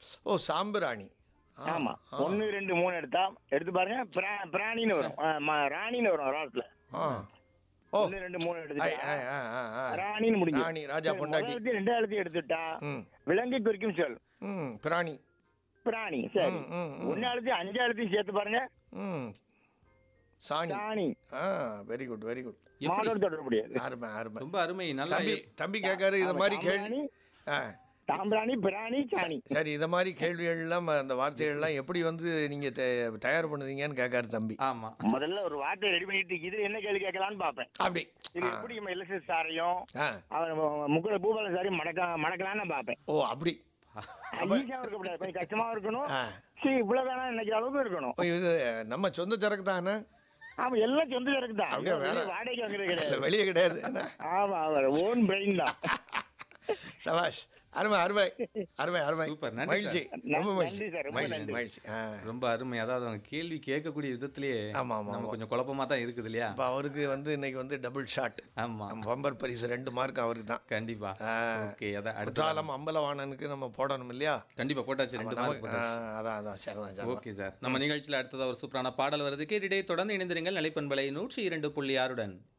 ஓ சாம்பிராணி ஆ, ஆமா ஆ, ஒன்னு ரெண்டு மூணு எடுத்தா எடுத்து பாருங்க பிரா- பிராணின்னு வரும் ஆ, ம- ராணின்னு வரும் லாஸ்ட்ல ஆ ஓ ஒன்னு ரெண்டு மூணு ஐ, எடுத்துட்டா ஐ, ஆ, ஆ, ஆ. ராணின்னு முடிஞ்சு ராணி, ராஜா, பொண்டாட்டி. ரெண்டாவது எழுத்து எடுத்துட்டா ம் விலங்கு குறிக்கும் சொல் ம் பிராணி பிராணி சரி ம், ம், ம். ஒன்னு எழுத்து அஞ்சு எழுத்தையும் சேர்த்து பாருங்க ம் சாணி ராணி ஆ வெரி குட் வெரி குட் எப்படி மாடோட தொடர்புடையது அருமை அருமை ரொம்ப அருமை நல்லா தம்பி தம்பி கேட்காரு இத மாதிரி கேள்வி ஆ தாம்பிராணி பிராணி சாணி சரி இத மாதிரி கேள்விகள்லாம் அந்த வார்த்தைகள்லாம் எப்படி வந்து நீங்க தே- தயார் பண்ணுவீங்கன்னு கேட்காரு தம்பி ஆமா முதல்ல ஒரு வார்த்தை ரெடி பண்ணிட்டு இது என்ன கேள்வி கேட்கலாம்னு பாப்பேன் அப்படி இது எப்படி நம்ம எல்எஸ்எஸ் சாரையும் ஆ அவர் முக்குல பூபால சாரையும் மடக்க மடக்கலாம்னு பாப்பேன் ஓ அப்படி ஈஸியாவும் இருக்கக்கூடாது கொஞ்சம் கஷ்டமாவும் இருக்கணும் ஆ சரி இவ்வளவுதானா நினைக்கிற அளவுக்கு இருக்கணும் ஓ, இது நம்ம சொந்த சரக்கு தானே ஆமா எல்லாம் சொந்த சரக்கு தான் அப்படியே வேற. வெளிய வாடகைக்கு வாங்குறது இல்ல, கிடையாது வெளியே கிடையாது என்ன? ஆமா அவர் ஓன் பிரெயின் தான் சபாஷ் அருமை அருமை அருமை அருமை சூப்பர், நன்றி மகிழ்ச்சி சார். ரொம்ப நன்றி மகிழ்ச்சி சார், ரொம்ப மகிழ்ச்சி நன்றி. மகிழ்ச்சி ஆ ரொம்ப அருமை அதாவது அவங்க கேள்வி கேட்கக்கூடிய விதத்திலேயே ஆமா, ஆமா, நம்ம ஆமா. கொஞ்சம் குழப்பமா தான் இருக்குது இல்லையா அப்ப அவருக்கு வந்து இன்னைக்கு வந்து டபுள் ஷாட் ஆமா பம்பர் பரிசு ரெண்டு மார்க் அவருக்கு தான் கண்டிப்பா ஆ. ஓகே அதான் அடுத்த குற்றாலம் அம்பலவாணனுக்கு நம்ம போடணும் இல்லையா கண்டிப்பா போட்டாச்சு ரெண்டு மார்க் நமக்கு ஆ, போட்டாச்சு அதான் அதான் சரிதான் சரிதான் ஓகே சார் நம்ம நிகழ்ச்சியில் அடுத்ததா ஒரு சூப்பரான பாடல் வருது கேட்டுட்டே தொடர்ந்து இணைந்திருங்கள் நிலைப்பண்பலை நூற்றி இரண்டு புள்ளி ஆறுடன்